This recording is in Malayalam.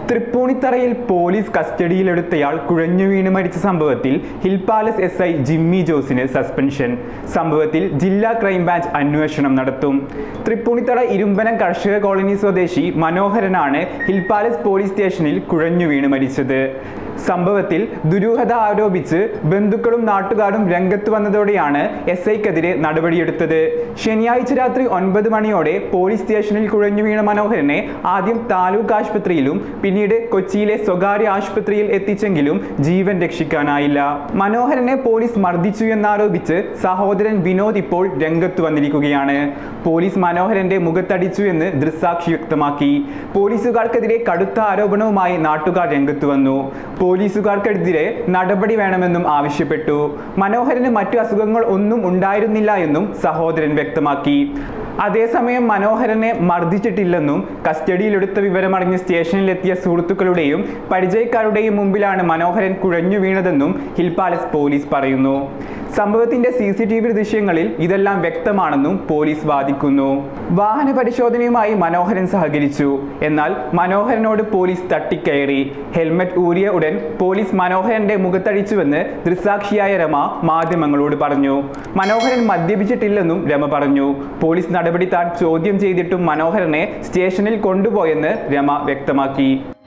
തൃപ്പൂണിത്തറയിൽ പോലീസ് കസ്റ്റഡിയിലെടുത്തയാൾ കുഴഞ്ഞു വീണ് മരിച്ച സംഭവത്തിൽ hill palace S I Jimmy ജോസിന് സസ്പെൻഷൻ സംഭവത്തിൽ ജില്ലാ ക്രൈംബ്രാഞ്ച് അന്വേഷണം നടത്തും തൃപ്പൂണിത്തറ ഇരുമ്പനം കർഷക കോളനി സ്വദേശി മനോഹരനാണ് ഹിൽ പാലസ് പോലീസ് സ്റ്റേഷനിൽ കുഴഞ്ഞു വീണ് മരിച്ചത് സംഭവത്തിൽ ദുരൂഹത ആരോപിച്ച് ബന്ധുക്കളും നാട്ടുകാരും രംഗത്ത് വന്നതോടെയാണ് എസ് ഐക്കെതിരെ നടപടിയെടുത്തത് ശനിയാഴ്ച രാത്രി ഒൻപത് മണിയോടെ പോലീസ് സ്റ്റേഷനിൽ കുഴഞ്ഞു വീണ മനോഹരനെ ആദ്യം താലൂക്ക് ആശുപത്രിയിലും പിന്നീട് കൊച്ചിയിലെ സ്വകാര്യ ആശുപത്രിയിൽ എത്തിച്ചെങ്കിലും ജീവൻ രക്ഷിക്കാനായില്ല മനോഹരനെ പോലീസ് മർദ്ദിച്ചു എന്നാരോപിച്ച് സഹോദരൻ വിനോദ് ഇപ്പോൾ രംഗത്ത് വന്നിരിക്കുകയാണ് പോലീസ് മനോഹരന്റെ മുഖത്തടിച്ചു എന്ന് ദൃക്സാക്ഷി വ്യക്തമാക്കി പോലീസുകാർക്കെതിരെ കടുത്ത ആരോപണവുമായി നാട്ടുകാർ രംഗത്ത് വന്നു പോലീസുകാർക്കെതിരെ നടപടി വേണമെന്നും ആവശ്യപ്പെട്ടു മനോഹരന് മറ്റു അസുഖങ്ങൾ ഒന്നും ഉണ്ടായിരുന്നില്ല എന്നും സഹോദരൻ വ്യക്തമാക്കി അതേസമയം മനോഹരനെ മർദ്ദിച്ചിട്ടില്ലെന്നും കസ്റ്റഡിയിലെടുത്ത വിവരമറിഞ്ഞ് സ്റ്റേഷനിലെത്തിയ സുഹൃത്തുക്കളുടെയും പരിചയക്കാരുടെയും മുമ്പിലാണ് മനോഹരൻ കുഴഞ്ഞു വീണതെന്നും ഹിൽ പാലസ് പോലീസ് പറയുന്നു സംഭവത്തിന്റെ സി സി ടി വി ദൃശ്യങ്ങളിൽ ഇതെല്ലാം വ്യക്തമാണെന്നും പോലീസ് വാദിക്കുന്നു വാഹന പരിശോധനയുമായി മനോഹരൻ സഹകരിച്ചു എന്നാൽ മനോഹരനോട് പോലീസ് തട്ടിക്കയറി ഹെൽമറ്റ് ഊരിയ ഉടൻ പോലീസ് മനോഹരന്റെ മുഖത്തടിച്ചുവെന്ന് ദൃസാക്ഷിയായ രമ മാധ്യമങ്ങളോട് പറഞ്ഞു മനോഹരൻ മദ്യപിച്ചിട്ടില്ലെന്നും രമ പറഞ്ഞു പോലീസ് നടപടി താൻ ചോദ്യം ചെയ്തിട്ടും മനോഹരനെ സ്റ്റേഷനിൽ കൊണ്ടുപോയെന്ന് രമ വ്യക്തമാക്കി